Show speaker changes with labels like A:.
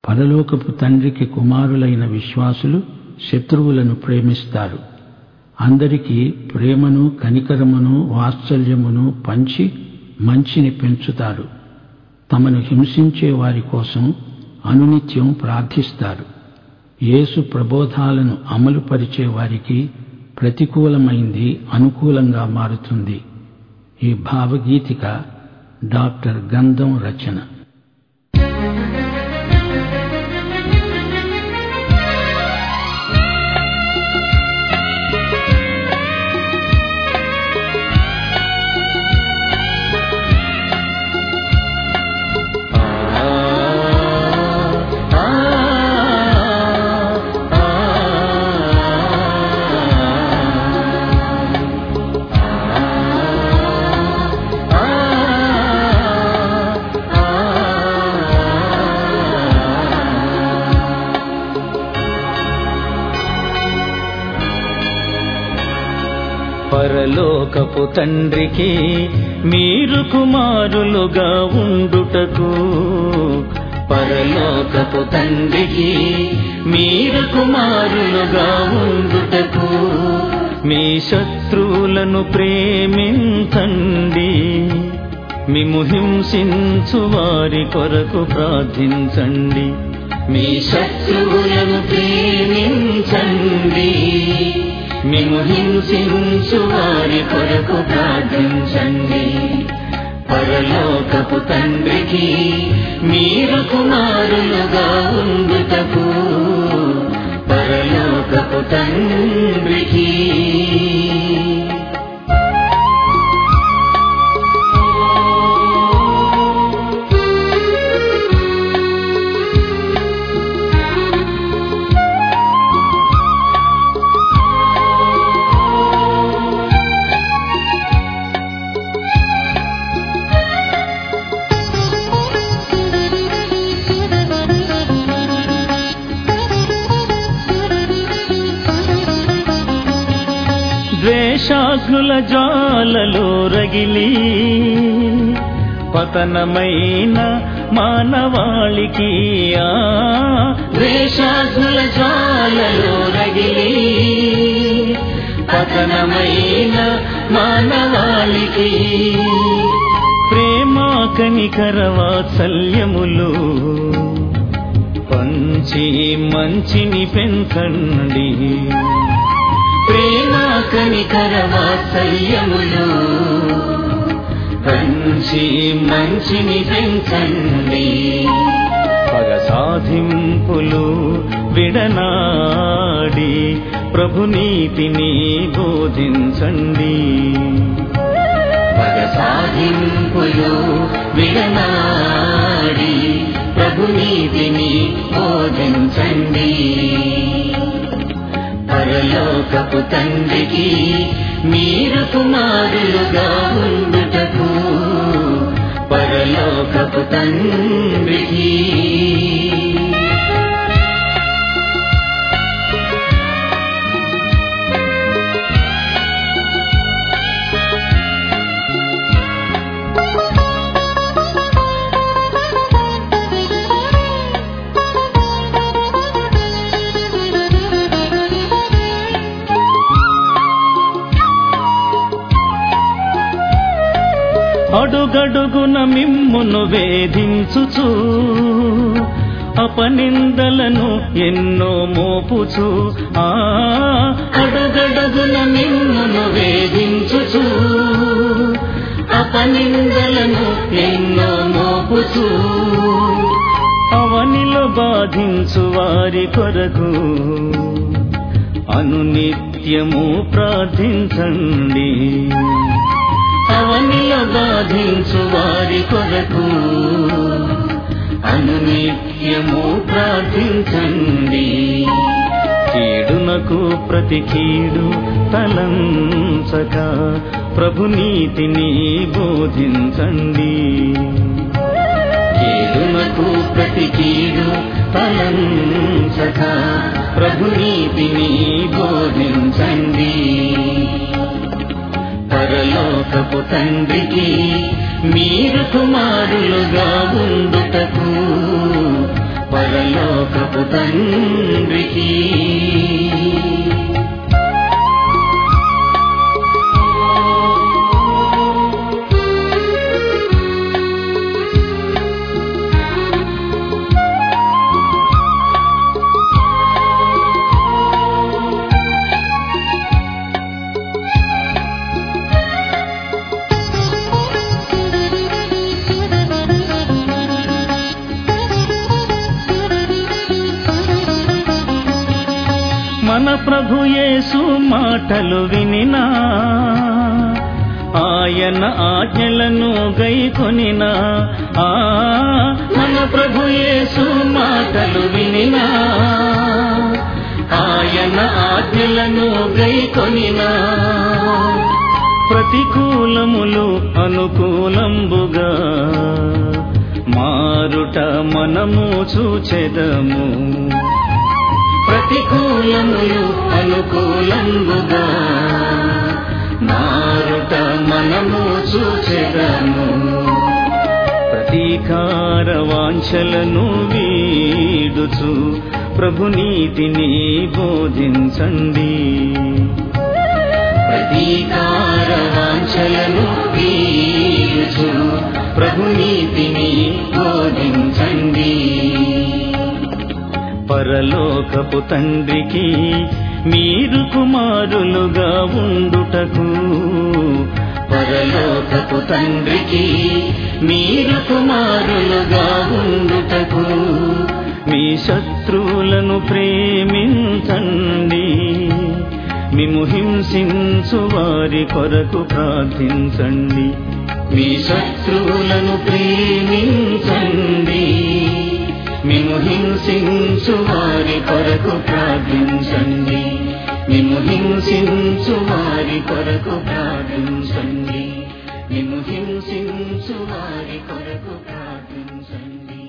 A: పరలోకపు తండ్రికి కుమారులైన విశ్వాసులు శత్రువులను ప్రేమిస్తారు అందరికీ ప్రేమను కనికరమును వాత్సల్యమును పంచి మంచిని పెంచుతారు తమను హింసించే వారి కోసం అనునిత్యం ప్రార్థిస్తారు యేసు ప్రబోధాలను అమలుపరిచే వారికి ప్రతికూలమైంది అనుకూలంగా మారుతుంది ఈ భావగీతిక డాక్టర్ గంధం రచన
B: పరలోకపు తండ్రికి మీరు కుమారులుగా ఉండుటకు పరలోకపు తండ్రికి మీరు కుమారులుగా ఉండుటకు మీ శత్రువులను ప్రేమించండి మిము హింసించు వారి కొరకు ప్రార్థించండి మీ శత్రువులను ప్రేమించండి మిము హింసించు వారి కొరకు ప్రార్థించండి పరలోకపు తండ్రికి మీరు కుమారులుగా ఉండుటకు పరలోకపు తండ్రికి ద్వేషాగ్నుల జ్వాలలో రగిలి పతనమైన మానవాళికి ఆ ద్వేషాగ్నుల జ్వాలలో రగిలి పతనమైన మానవాళికి ప్రేమ కనికర వాత్సల్యములు పంచి మంచిని పెంచండి ప్రేమ కనికర వాత్సల్యములు పంచి మంచిని పెంచండి పగ సాధింపులు విడనాడి ప్రభు నీతిని బోధించండి పగ సాధింపులు విడనాడి ప్రభు నీతిని బోధించండి పరలోకపు తండ్రికి మీరు కుమారులుగా ఉండుటకు పరలోకపు తండ్రికి అడుగడుగున మిమ్మును వేధించుచు అపనిందలను ఎన్నో మోపుచు ఆ అడుగడుగున మిమ్మును వేధించుచు అపనిందలను ఎన్నో మోపుచు అవనిలో బాధించు వారి కొరకు అనునిత్యము ప్రార్థించండి అవనిలో బాధించు వారి కొరకు అనునిత్యము ప్రార్థించండి కీడునకు ప్రతి కీడు తలంచక ప్రభు నీతిని బోధించండి కీడునకు ప్రతి కీడు తలంచక ప్రభు నీతిని బోధించండి పరలోకపు తండ్రికి మీరు కుమారులుగా ఉండుటకు పరలోకపు తండ్రికి
C: మన ప్రభు యేసు మాటలు వినినా ఆయన ఆజ్ఞలను గైకొనినా ఆ
B: మన ప్రభు యేసు మాటలు వినినా ఆయన ఆజ్ఞలను గైకొనినా
C: ప్రతికూలములు అనుకూలంబుగా మారుట మనము చూచెదము
B: ప్రతికూలములు అనుకూలంబుగా మారుట మనము చూచెదము
C: ప్రతీకార వాంఛలను వీడుచు ప్రభు నీతిని బోధించండి
B: ప్రతీకార వాంఛలను వీయుచు ప్రభు నీతిని బోధించండి
C: పరలోకపు తండ్రికి మీరు కుమారులుగా ఉండుటకు
B: పరలోకపు తండ్రికి మీరు కుమారులుగా ఉండుటకు
C: మీ శత్రువులను ప్రేమించండి మిము హింసించు వారి కొరకు ప్రార్థించండి
B: మీ శత్రువులను ప్రేమించండి మిము హింసించు వారి కొరకు ప్రార్థించండి మిము హింసించు వారి కొరకు ప్రార్థించండి మిము హింసించు వారి కొరకు ప్రార్థించండి